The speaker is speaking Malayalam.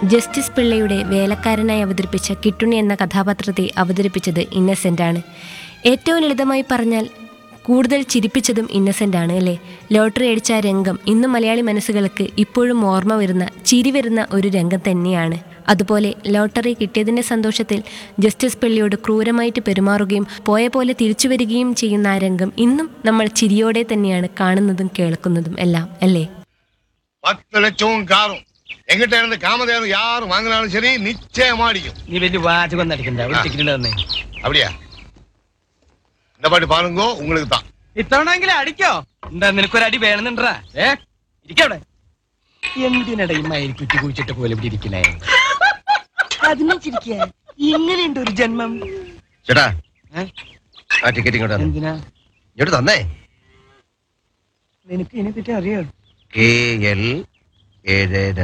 ജസ്റ്റിസ് പിള്ളയുടെ വേലക്കാരനായി അവതരിപ്പിച്ച കിട്ടുണി എന്ന കഥാപാത്രത്തെ അവതരിപ്പിച്ചത് ഇന്നസെൻ്റ് ആണ് ഏറ്റവും ലളിതമായി പറഞ്ഞാൽ കൂടുതൽ ചിരിപ്പിച്ചതും ഇന്നസെൻ്റ് ആണ് അല്ലേ ലോട്ടറി അടിച്ച ആ രംഗം ഇന്നും മലയാളി മനസ്സുകൾക്ക് ഇപ്പോഴും ഓർമ്മ വരുന്ന ചിരി വരുന്ന ഒരു രംഗം തന്നെയാണ് അതുപോലെ ലോട്ടറി കിട്ടിയതിൻ്റെ സന്തോഷത്തിൽ ജസ്റ്റിസ് പിള്ളയോട് ക്രൂരമായിട്ട് പെരുമാറുകയും പോയ പോലെ തിരിച്ചു വരികയും ചെയ്യുന്ന ആ രംഗം ഇന്നും നമ്മൾ ചിരിയോടെ തന്നെയാണ് കാണുന്നതും കേൾക്കുന്നതും എല്ലാം അല്ലേ பத்து லட்சமும் காரும் எங்கிட்ட இருந்து காமதேவன் யார் வாங்கினாலும் சரி நிச்சயமா அடிக்கும் നീ വലിയ വാചകം അടിക്കണ്ട ഒരു ആ. ടിക്കറ്റ് തന്നെ அப்படியா இந்த பாட்டு பாருங்க உங்களுக்கு தான் ഇത്തവണെങ്കിലും അടിക്കോ എന്താ നിനക്കൊരു അടി വേണമെന്നുണ്ടാ ഏ ഇരിക്കവിടെ എന്തിനട ഈ മയിൽ കുറ്റി കുഴിച്ചിട്ട് പോലെ ഇവിടെ ഇരിക്കണേ അതിനെ ചിരിക്കുക ഇങ്ങനെയുണ്ട് ഒരു ജന്മം ചേട്ടാ ഏ? ആ ടിക്കറ്റ് ഇങ്ങോട്ട് തന്നെ എന്തിനാ ഇങ്ങോട്ട് തന്നേ നിനക്ക് ഇതിനെ പറ്റി അറിയോ കെ എൽ ഏഴ്